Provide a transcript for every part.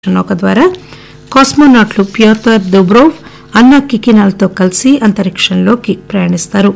నౌక ద్వారా కాస్మోనాట్లు ప్యోతర్ దుబ్రోవ్ అన్నా కికినాల్తో కలిసి అంతరిక్షంలోకి ప్రయాణిస్తారు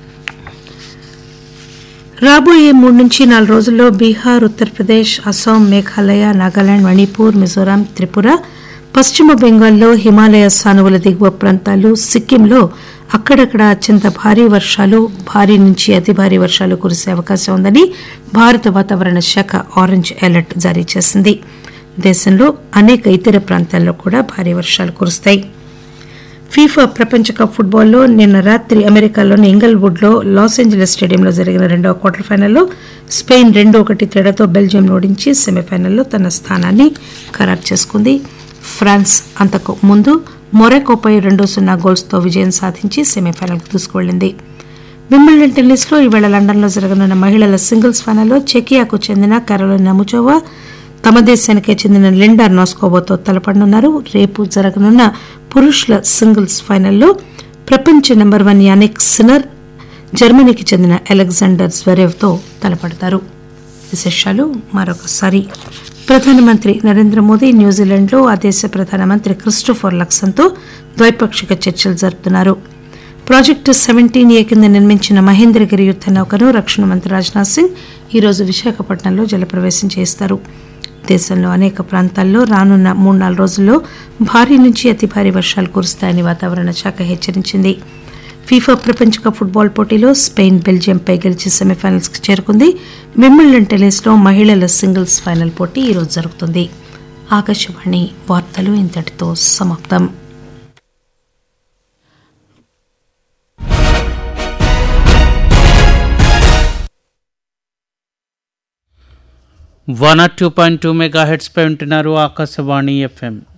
రాబోయే మూడు నుంచి నాలుగు రోజుల్లో బీహార్ ఉత్తరప్రదేశ్ అస్సాం మేఘాలయ నాగాలాండ్ మణిపూర్ మిజోరాం త్రిపుర పశ్చిమ బెంగాల్లో హిమాలయ సానువుల దిగువ ప్రాంతాలు సిక్కింలో అక్కడక్కడ అత్యంత భారీ వర్షాలు భారీ నుంచి అతి భారీ వర్షాలు కురిసే అవకాశం ఉందని భారత వాతావరణ శాఖ ఆరెంజ్ అలర్ట్ జారీ చేసింది దేశంలో అనేక ఇతర ప్రాంతాల్లో కూడా భారీ వర్షాలు కురుస్తాయి ఫీఫా ప్రపంచ కప్ ఫుట్బాల్లో నిన్న రాత్రి అమెరికాలోని ఇంగల్వుడ్ లో లాస్ ఏంజలస్ స్టేడియంలో జరిగిన రెండవ క్వార్టర్ ఫైనల్లో స్పెయిన్ రెండు ఒకటి తేడాతో బెల్జియం ఓడించి సెమీఫైనల్లో తన స్థానాన్ని ఖరారు చేసుకుంది ఫ్రాన్స్ అంతకు ముందు మొరాకోపై రెండు సున్నా గోల్స్తో విజయం సాధించి సెమీఫైనల్కు దూసుకువెళ్లింది వింబుల్డన్ టెన్నిస్ లో ఈవేళ లండన్లో జరగనున్న మహిళల సింగిల్స్ ఫైనల్లో చెకియాకు చెందిన కరోలినా ముచోవా తమ దేశానికే చెందిన లిండా నాస్కోవోతో తలపడనున్నారు రేపు జరగనున్న పురుషుల సింగిల్స్ ఫైనల్లో ప్రపంచ నెంబర్ వన్ యానిక్ సినర్ జర్మనీకి చెందిన అలెగ్జాండర్ జ్వరేవ్తో తలపడతారు విశేషాలు మరొకసారి ప్రధానమంత్రి నరేంద్ర మోదీ న్యూజిలాండ్లో ఆ దేశ ప్రధానమంత్రి క్రిస్టోఫర్ లక్సన్తో ద్వైపాక్షిక చర్చలు జరుపుతున్నారు ప్రాజెక్టు సెవెంటీన్ ఏ కింద నిర్మించిన మహేంద్రగిరి యుద్ద నౌకను రక్షణ మంత్రి రాజ్నాథ్ సింగ్ ఈరోజు విశాఖపట్నంలో జలప్రవేశం చేస్తారు దేశంలో అనేక ప్రాంతాల్లో రానున్న మూడు నాలుగు రోజుల్లో భారీ నుంచి అతి భారీ వర్షాలు కురుస్తాయని వాతావరణ శాఖ హెచ్చరించింది ఫీఫా ప్రపంచ కప్ ఫుట్బాల్ పోటీలో స్పెయిన్ బెల్జియంపై గెలిచి సెమీఫైనల్స్ కి చేరుకుంది విమ్మిల్డన్ టెన్నిస్ లో మహిళల సింగిల్స్ ఫైనల్ పోటీ ఈరోజు జరుగుతుంది ఆకాశవాణి వార్తలు ఇంతటితో సమాప్తం one R two point two mega హెడ్స్పై ఉంటున్నారు ఆకాశవాణి ఎఫ్ఎం